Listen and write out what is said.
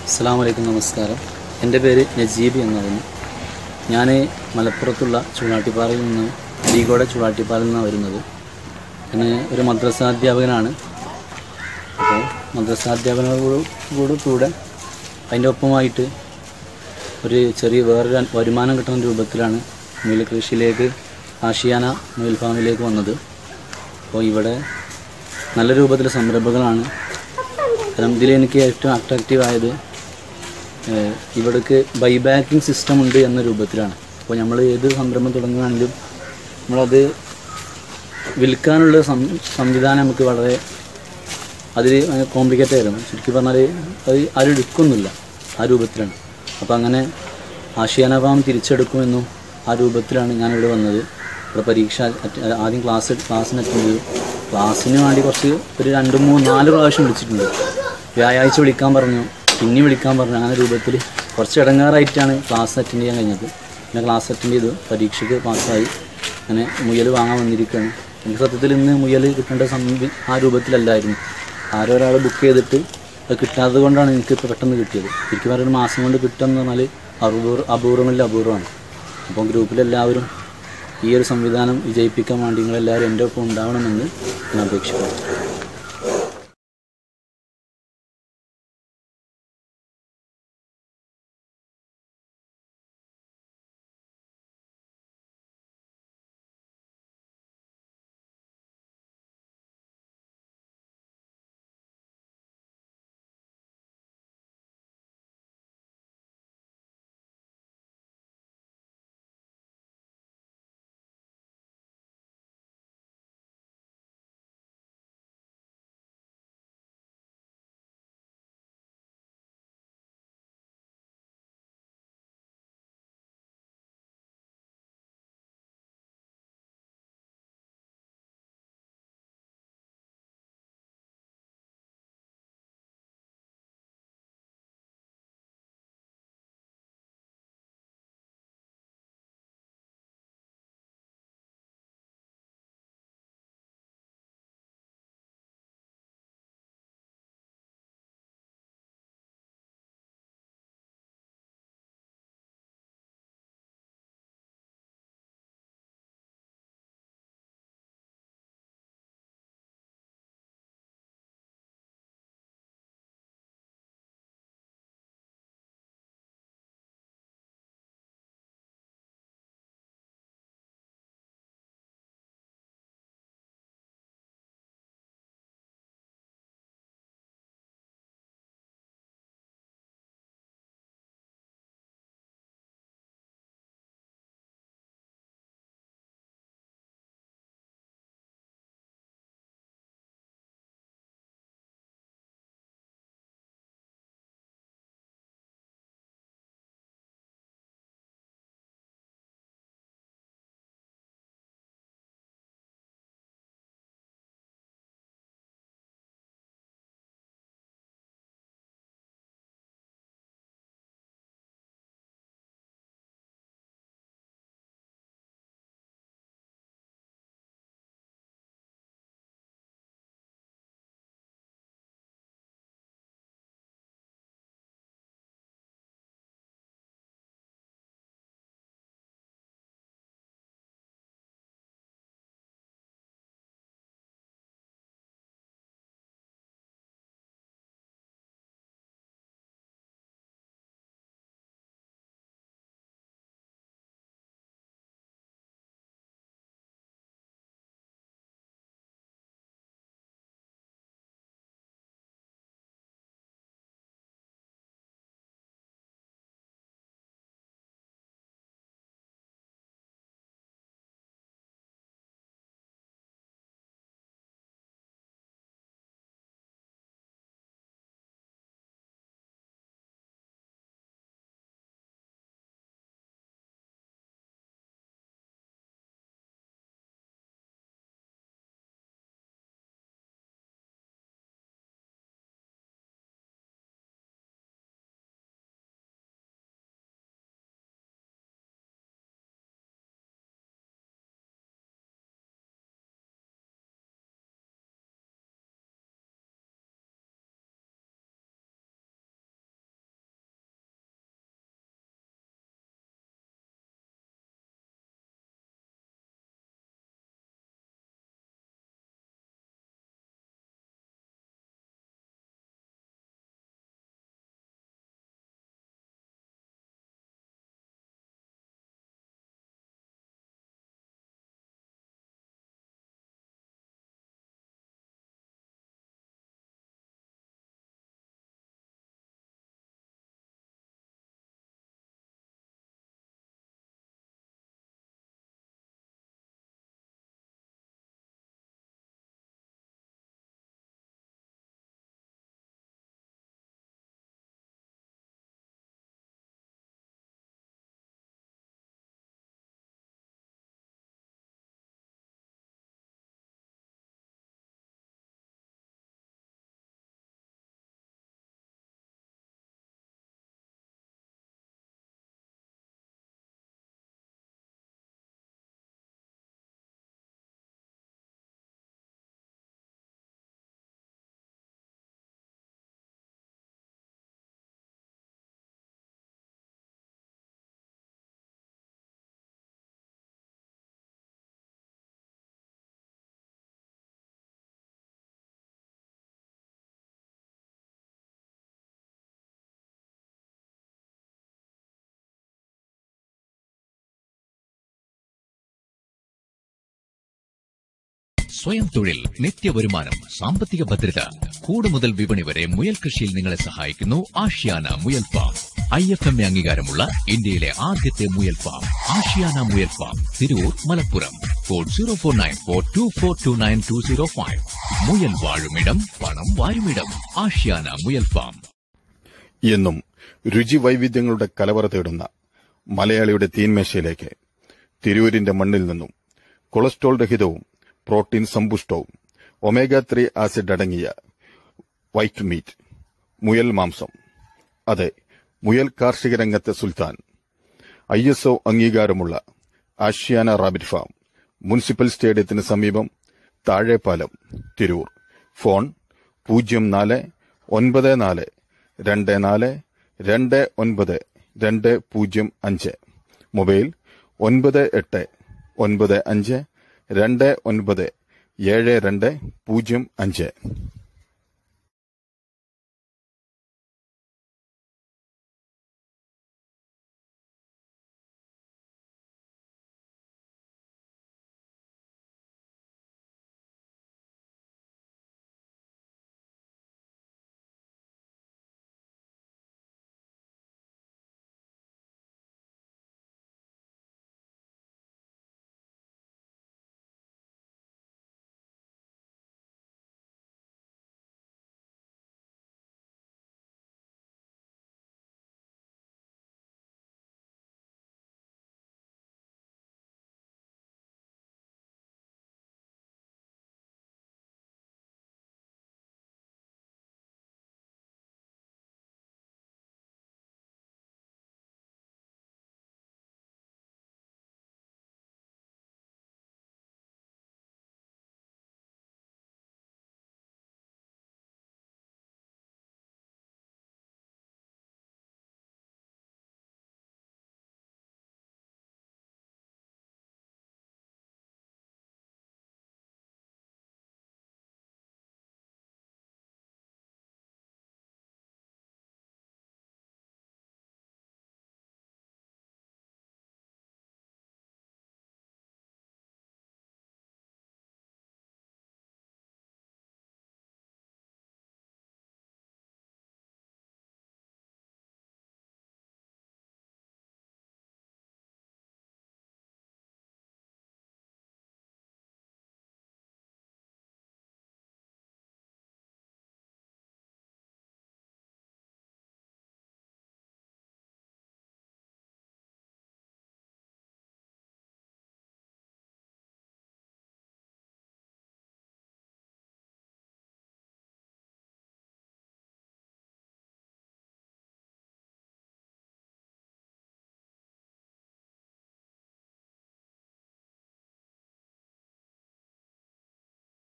അസ്സാം വലൈക്കും നമസ്കാരം എൻ്റെ പേര് നജീബ് എന്നായിരുന്നു ഞാൻ മലപ്പുറത്തുള്ള ചൂടാട്ടിപ്പാറയിൽ നിന്ന് അരീക്കോട് ചൂടാട്ടിപ്പാറയിൽ നിന്നാണ് വരുന്നത് ഞാൻ ഒരു മദ്രസാധ്യാപകനാണ് അപ്പോൾ മദ്രസാധ്യാപനോട് കൂടെ അതിൻ്റെ ഒപ്പമായിട്ട് ഒരു ചെറിയ വേറൊരു വരുമാനം കിട്ടുന്ന രൂപത്തിലാണ് മുയൽ കൃഷിയിലേക്ക് ആഷിയാന മുയൽ ഫാമിലേക്ക് വന്നത് അപ്പോൾ ഇവിടെ നല്ല രൂപത്തിൽ സംരംഭങ്ങളാണ് കാരണം ഇതിൽ എനിക്ക് ഏറ്റവും അട്രാക്റ്റീവ് ആയത് ഏഹ് ഇവിടേക്ക് ബൈബാക്കിംഗ് സിസ്റ്റം ഉണ്ട് എന്ന രൂപത്തിലാണ് അപ്പോൾ നമ്മൾ ഏത് സംരംഭം തുടങ്ങുകയാണെങ്കിലും നമ്മളത് വിൽക്കാനുള്ള സം സംവിധാനം നമുക്ക് വളരെ അതിൽ കോംപ്ലിക്കേറ്റ് ആയിരുന്നു ശരിക്കും പറഞ്ഞാൽ അത് ആരും എടുക്കുന്നില്ല ആ രൂപത്തിലാണ് അപ്പോൾ അങ്ങനെ ആഷിയാന ഫാം തിരിച്ചെടുക്കുമെന്നും ആ രൂപത്തിലാണ് ഞാനിവിടെ വന്നത് ഇവിടെ പരീക്ഷ അറ്റ- ആദ്യം ക്ലാസ് ക്ലാസ്സിന് അറ്റൻഡ് ചെയ്തു ക്ലാസ്സിന് വേണ്ടി കുറച്ച് ഒരു രണ്ട് മൂന്ന് നാല് പ്രാവശ്യം വിളിച്ചിട്ടുണ്ട് വ്യാഴാഴ്ച വിളിക്കാൻ പറഞ്ഞു പിന്നെ വിളിക്കാൻ പറഞ്ഞു അങ്ങനെ രൂപത്തിൽ കുറച്ച് ഇടങ്ങാറായിട്ടാണ് ക്ലാസ് അറ്റൻഡ് ചെയ്യാൻ കഴിഞ്ഞത് പിന്നെ ക്ലാസ് അറ്റൻഡ് ചെയ്തു പരീക്ഷയ്ക്ക് പാസ്സായി അങ്ങനെ മുയൽ വാങ്ങാൻ വന്നിരിക്കുകയാണ് എനിക്ക് സത്യത്തിൽ ഇന്ന് മുയൽ കിട്ടേണ്ട സംവി ആ രൂപത്തിലല്ലായിരുന്നു ആരോ ഒരാൾ ബുക്ക് ചെയ്തിട്ട് അത് കിട്ടാത്തത് കൊണ്ടാണ് എനിക്ക് ഇപ്പോൾ പെട്ടെന്ന് കിട്ടിയത് ശരിക്കും പറഞ്ഞാൽ ഒരു മാസം കൊണ്ട് കിട്ടുമെന്ന് പറഞ്ഞാൽ അപൂർവ അപൂർവമല്ല അപൂർവമാണ് അപ്പോൾ ഗ്രൂപ്പിലെല്ലാവരും ഈ ഒരു സംവിധാനം വിജയിപ്പിക്കാൻ വേണ്ടി നിങ്ങളെല്ലാവരും എൻ്റെ ഒപ്പം ഉണ്ടാവണമെന്ന് ഞാൻ അപേക്ഷിക്കുന്നു സ്വയം തൊഴിൽ നിത്യവരുമാനം സാമ്പത്തിക ഭദ്രത കൂട് മുതൽ വിപണി വരെ മുയൽ കൃഷിയിൽ നിങ്ങളെ സഹായിക്കുന്നു ആഷ്യാന മുയൽ farm I F M A അംഗീകാരമുള്ള ഇന്ത്യയിലെ ആദ്യത്തെ മുയൽ ഫാം ആഷ്യാന മുയൽ farm Tirur Malappuram code zero four nine four two four two nine two zero five മുയൽ വാഴുമിടം പണം വാരുമിടം ആഷ്യാന മുയൽ ഫാം എന്നും രുചി വൈവിധ്യങ്ങളുടെ കലവറ തേടുന്ന മലയാളിയുടെ തീന്മേശയിലേക്ക് തിരൂരിന്റെ മണ്ണിൽ നിന്നും കൊളസ്ട്രോൾ രഹിതവും പ്രോട്ടീൻ സമ്പുഷ്ടവും ഒമേഗ ത്രീ ആസിഡ് അടങ്ങിയ വൈറ്റ് മീറ്റ് മുയൽ മാംസം അതെ മുയൽ കാർഷിക രംഗത്തെ സുൽത്താൻ ഐ എസ് ഒ അംഗീകാരമുള്ള ആഷ്യാന റാബിറ്റ് ഫാം മുനിസിപ്പൽ സ്റ്റേഡിയത്തിന് സമീപം താഴെപ്പാലം തിരൂർ ഫോൺ പൂജ്യം നാല് ഒൻപത് നാല് രണ്ട് നാല് രണ്ട് ഒൻപത് രണ്ട് പൂജ്യം അഞ്ച് മൊബൈൽ ഒൻപത് എട്ട് ഒൻപത് അഞ്ച് രണ്ട് ഒൻപത് ഏഴ് രണ്ട് പൂജ്യം അഞ്ച്